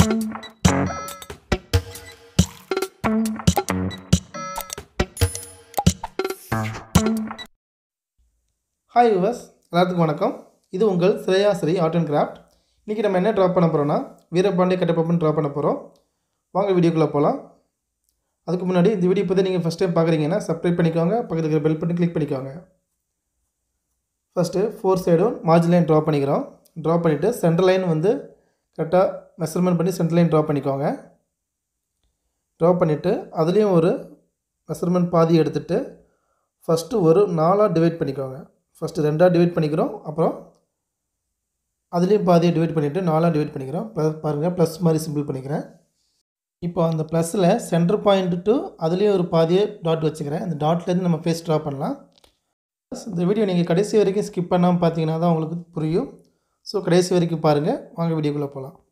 hi yours எல்லாத்துக்கும் வணக்கம் இது உங்கள் ஸ்ரேயாஸ்ரீ ஆர்ட் அண்ட் கிராஃப்ட் இன்றைக்கி நம்ம என்ன ட்ரா பண்ண போகிறோம்னா வீரபாண்டிய கட்டப்பப்புன்னு ட்ரா பண்ண போகிறோம் வாங்க வீடியோக்குள்ளே போகலாம் அதுக்கு முன்னாடி இந்த வீடியோ பற்றி நீங்கள் ஃபஸ்ட் டைம் பார்க்குறீங்கன்னா சப்ஸ்கிரைப் பண்ணிக்கோங்க பக்கத்தில் இருக்கிற பெல் பட்டன் கிளிக் பண்ணிக்கோங்க ஃபஸ்ட்டு ஃபோர் சைடும் மார்ஜின் லைன் ட்ரா பண்ணிக்கிறோம் ட்ரா பண்ணிவிட்டு சென்டர் லைன் வந்து கரெக்டாக மெஷர்மெண்ட் பண்ணி சென்டர் லைன் ட்ரா பண்ணிக்கோங்க ட்ரா பண்ணிவிட்டு அதுலேயும் ஒரு மெஷர்மெண்ட் பாதி எடுத்துகிட்டு ஃபஸ்ட்டு ஒரு நாலாக டிவைட் பண்ணிக்கோங்க ஃபஸ்ட்டு ரெண்டாக டிவைட் பண்ணிக்கிறோம் அப்புறம் அதுலேயும் பாதியை டிவைட் பண்ணிவிட்டு நாலாக டிவைட் பண்ணிக்கிறோம் ப்ளஸ் பாருங்கள் ப்ளஸ் மாதிரி சிம்பிள் பண்ணிக்கிறேன் இப்போ அந்த ப்ளஸில் சென்டர் பாயிண்ட் டு அதுலேயும் ஒரு பாதியை டாட் வச்சுக்கிறேன் அந்த டாட்லேருந்து நம்ம ஃபேஸ் ட்ரா பண்ணலாம் இந்த வீடியோ நீங்கள் கடைசி வரைக்கும் ஸ்கிப் பண்ணாமல் பார்த்தீங்கன்னா தான் உங்களுக்கு புரியும் ஸோ கடைசி வரைக்கும் பாருங்கள் வாங்க வீடியோக்குள்ளே போகலாம்